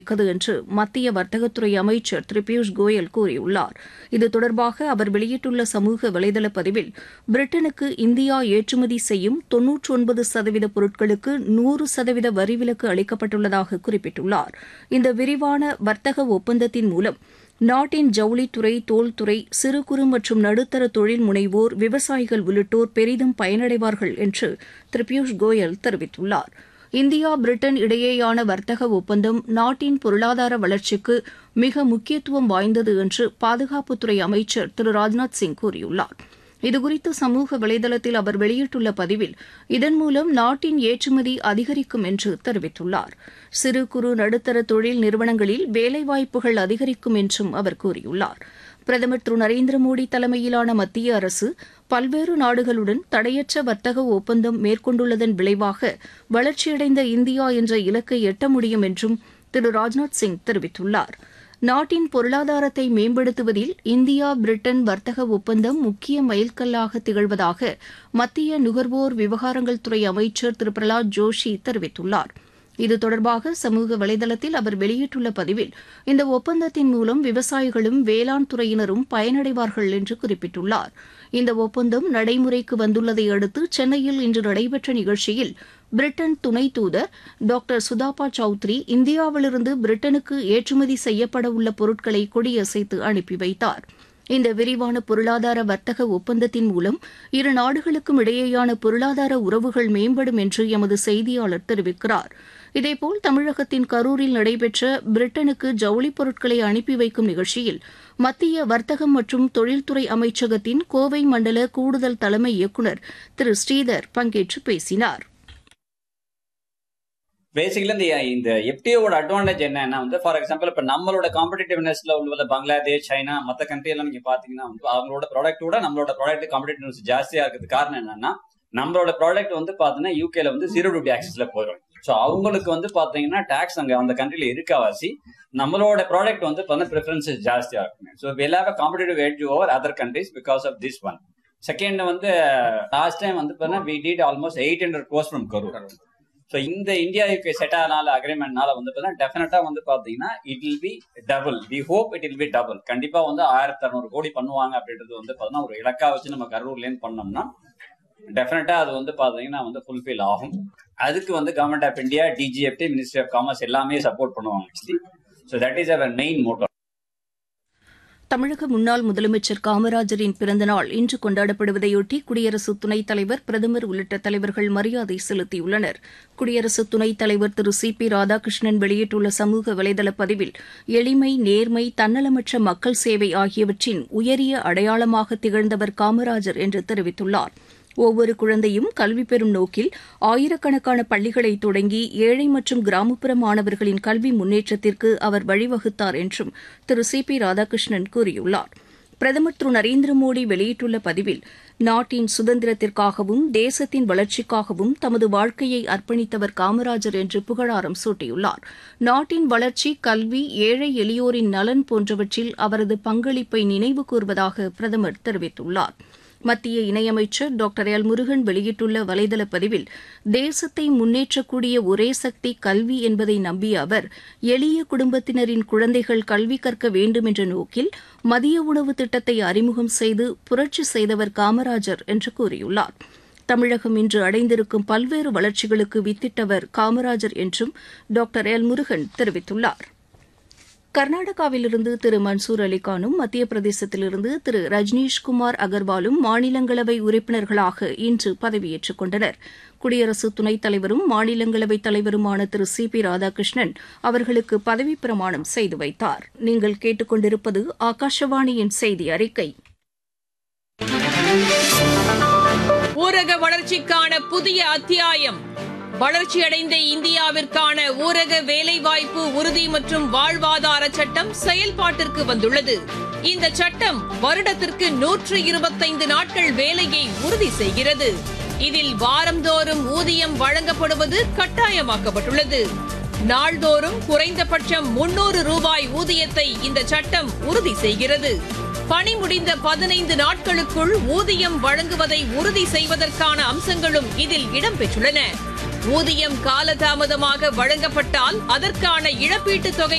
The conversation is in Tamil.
உள்ளது என்று மத்திய வர்த்தகத்துறை அமைச்சர் திரு பியூஷ் கோயல் கூறியுள்ளார் இது தொடர்பாக அவர் வெளியிட்டுள்ள சமூக வலைதள பதிவில் பிரிட்டனுக்கு இந்தியா ஏற்றுமதி செய்யும் தொன்னூற்றி ஒன்பது சதவீத பொருட்களுக்கு நூறு சதவீத வரி விலக்கு அளிக்கப்பட்டுள்ளதாக குறிப்பிட்டுள்ளார் இந்த விரிவான வர்த்தக ஒப்பந்தத்தின் மூலம் நாட்டின் ஜவுளித்துறை தோல்துறை சிறு குறு மற்றும் நடுத்தர தொழில் முனைவோர் விவசாயிகள் உள்ளிட்டோர் பெரிதும் பயனடைவார்கள் என்று திரு பியூஷ் கோயல் தெரிவித்துள்ளார் இந்தியா பிரிட்டன் இடையேயான வர்த்தக ஒப்பந்தம் நாட்டின் பொருளாதார வளர்ச்சிக்கு மிக முக்கியத்துவம் வாய்ந்தது என்று பாதுகாப்புத்துறை அமைச்சர் திரு ராஜ்நாத் சிங் கூறியுள்ளார் இதுகுறித்து சமூக வலைதளத்தில் அவர் வெளியிட்டுள்ள பதிவில் இதன் மூலம் நாட்டின் ஏற்றுமதி அதிகரிக்கும் என்று தெரிவித்துள்ளார் சிறு குறு நடுத்தர தொழில் நிறுவனங்களில் வேலைவாய்ப்புகள் அதிகரிக்கும் என்றும் அவர் கூறியுள்ளார் பிரதமர் திரு நரேந்திர மோடி தலைமையிலான மத்திய அரசு பல்வேறு நாடுகளுடன் தடையற்ற வர்த்தக ஒப்பந்தம் மேற்கொண்டுள்ளதன் விளைவாக வளர்ச்சியடைந்த இந்தியா என்ற இலக்கை எட்ட முடியும் என்றும் திரு ராஜ்நாத் சிங் தெரிவித்துள்ளார் நாட்டின் பொருளாதாரத்தை மேம்படுத்துவதில் இந்தியா பிரிட்டன் வர்த்தக ஒப்பந்தம் முக்கிய மைல்கல்லாக திகழ்வதாக மத்திய நுகர்வோர் விவகாரங்கள் துறை அமைச்சர் திரு பிரகலாத் ஜோஷி தெரிவித்துள்ளார் இது தொடர்பாக சமூக வலைதளத்தில் அவர் வெளியிட்டுள்ள பதிவில் இந்த ஒப்பந்தத்தின் மூலம் விவசாயிகளும் வேளாண் துறையினரும் பயனடைவார்கள் என்று குறிப்பிட்டுள்ளார் இந்த ஒப்பந்தம் நடைமுறைக்கு வந்துள்ளதை அடுத்து சென்னையில் இன்று நடைபெற்ற நிகழ்ச்சியில் பிரிட்டன் துணை தூதர் டாக்டர் சுதாபா சௌத்ரி இந்தியாவிலிருந்து பிரிட்டனுக்கு ஏற்றுமதி செய்யப்பட உள்ள பொருட்களை கொடியசைத்து அனுப்பி வைத்தார் இந்த விரிவான பொருளாதார வர்த்தக ஒப்பந்தத்தின் மூலம் இரு நாடுகளுக்கும் இடையேயான பொருளாதார உறவுகள் மேம்படும் என்று எமது செய்தியாளர் தெரிவிக்கிறார் இதேபோல் தமிழகத்தின் கரூரில் நடைபெற்ற பிரிட்டனுக்கு ஜவுளிப் பொருட்களை அனுப்பி வைக்கும் நிகழ்ச்சியில் மத்திய வர்த்தகம் மற்றும் தொழில்துறை அமைச்சகத்தின் கோவை மண்டல கூடுதல் தலைமை இயக்குநர் திரு ஸ்ரீதர் பங்கேற்று பேசினார் பேசிக்கலி இந்த இந்த எஃப்டிஓட அட்வான்டேஜ் என்னன்னா வந்து ஃபார் எக்ஸாம்பிள் இப்போ நம்மளோட காம்படிட்டிவ்னஸ்ல உள்ள பங்களாதேஷ் சைனா மற்ற கண்ட்ரி எல்லாம் நீங்க பாத்தீங்கன்னா வந்து அவங்களோட ப்ராடக்ட்டோட நம்மளோட ப்ராடக்ட் காம்படிட்டிவ்னஸ் ஜாஸ்தியா இருக்கிறது காரணம் என்னன்னா நம்மளோட ப்ராடக்ட் வந்து பாத்தீங்கன்னா யூகேல வந்து ஜீரோ டியூட்டி ஆக்சஸ்ல போயிடும் ஸோ அவங்களுக்கு வந்து பாத்தீங்கன்னா டாக்ஸ் அங்க அந்த கண்ட்ரில இருக்காவாசி நம்மளோட ப்ராடக்ட் வந்து பார்த்தீங்கன்னா ப்ரிஃபரன்சஸ் ஜாஸ்தியா இருக்கும் so will have competitive edge over other countries because of this one second வந்து லாஸ்ட் டைம் வந்து பார்த்தீங்கன்னா we did almost eight hundred crores from Karur so இந்த இந்தியா யூகே செட் ஆனால அக்ரிமெண்ட்னால வந்து பார்த்தீங்கன்னா டெஃபினட்டா வந்து பாத்தீங்கன்னா it will be double we hope it will be double கண்டிப்பா வந்து ஆயிரத்தி அறுநூறு கோடி பண்ணுவாங்க அப்படின்றது வந்து பாத்தீங்கன்னா ஒரு இலக்கா வச்சு நம்ம கரூர்லேருந்து பண்ணோம்னா டெஃபினட்டா அது வந்து பாத்தீங்கன்னா வந்து ஃபுல்ஃபில் ஆகும் அதுக்கு வந்து government of India DGFT ministry of commerce எல்லாமே சப்போர்ட் பண்ணுவாங்க actually so that is our main motto தமிழக முன்னாள் முதலமைச்சர் காமராஜரின் பிறந்தநாள் இன்று கொண்டாடப்படுவதையொட்டி குடியரசு துணைத் தலைவர் பிரதமர் உள்ளிட்ட தலைவர்கள் மரியாதை செலுத்தியுள்ளனர் குடியரசு துணைத் தலைவர் திரு சி பி ராதாகிருஷ்ணன் வெளியிட்டுள்ள சமூக வலைதள பதிவில் எளிமை நேர்மை தன்னலமற்ற மக்கள் சேவை ஆகியவற்றின் உயரிய அடையாளமாக திகழ்ந்தவர் காமராஜர் என்று தெரிவித்துள்ளார் ஒவ்வொரு குழந்தையும் கல்வி பெறும் நோக்கில் ஆயிரக்கணக்கான பள்ளிகளை தொடங்கி ஏழை மற்றும் கிராமப்புற மாணவர்களின் கல்வி முன்னேற்றத்திற்கு அவர் வழிவகுத்தார் என்றும் திரு சி பி ராதாகிருஷ்ணன் கூறியுள்ளார் பிரதமர் திரு நரேந்திர மோடி வெளியிட்டுள்ள பதிவில் நாட்டின் சுதந்திரத்திற்காகவும் தேசத்தின் வளர்ச்சிக்காகவும் தமது வாழ்க்கையை அர்ப்பணித்தவர் காமராஜர் என்று புகழாரம் சூட்டியுள்ளார் நாட்டின் வளர்ச்சி கல்வி ஏழை எளியோரின் நலன் போன்றவற்றில் அவரது பங்களிப்பை நினைவு கூர்வதாக பிரதமர் தெரிவித்துள்ளார் மத்திய இணையமைச்சர் டாக்டர் எல் முருகன் வெளியிட்டுள்ள வலைதள பதிவில் தேசத்தை முன்னேற்றக்கூடிய ஒரே சக்தி கல்வி என்பதை நம்பிய அவர் எளிய குடும்பத்தினரின் குழந்தைகள் கல்வி கற்க வேண்டும் என்ற நோக்கில் மதிய உணவு திட்டத்தை அறிமுகம் செய்து புரட்சி செய்தவர் காமராஜர் என்று கூறியுள்ளார் தமிழகம் இன்று அடைந்திருக்கும் பல்வேறு வளர்ச்சிகளுக்கு வித்திட்டவர் காமராஜர் என்றும் டாக்டர் எல் முருகன் தெரிவித்துள்ளார் கர்நாடகாவிலிருந்து திரு மன்சூர் அலிகானும் மத்திய பிரதேசத்திலிருந்து திரு ரஜ்னீஷ்குமார் அகர்வாலும் மாநிலங்களவை உறுப்பினர்களாக இன்று பதவியேற்றுக் கொண்டனர் குடியரசு துணைத் தலைவரும் மாநிலங்களவை தலைவருமான திரு சி பி ராதாகிருஷ்ணன் அவர்களுக்கு பதவிப் பிரமாணம் செய்து வைத்தார் நீங்கள் கேட்டுக்கொண்டிருப்பது ஆகாஷவாணியின் செய்தி அறிக்கை ஊரக வளர்ச்சிக்கான புதிய அத்தியாயம் வளர்ச்சியடைந்த இந்தியாவிற்கான ஊரக வேலைவாய்ப்பு உறுதி மற்றும் வாழ்வாதார சட்டம் செயல்பாட்டிற்கு வந்துள்ளது இந்த சட்டம் வருடத்திற்கு நூற்று இருபத்தைந்து நாட்கள் வேலையை உறுதி செய்கிறது இதில் வாரந்தோறும் ஊதியம் வழங்கப்படுவது கட்டாயமாக்கப்பட்டுள்ளது நாள்தோறும் குறைந்தபட்சம் முன்னூறு ரூபாய் ஊதியத்தை இந்த சட்டம் உறுதி செய்கிறது பணி முடிந்த பதினைந்து நாட்களுக்குள் ஊதியம் வழங்குவதை உறுதி செய்வதற்கான அம்சங்களும் இதில் இடம்பெற்றுள்ளன ஊதியம் காலதாமதமாக வழங்கப்பட்டால் அதற்கான இழப்பீட்டுத் தொகை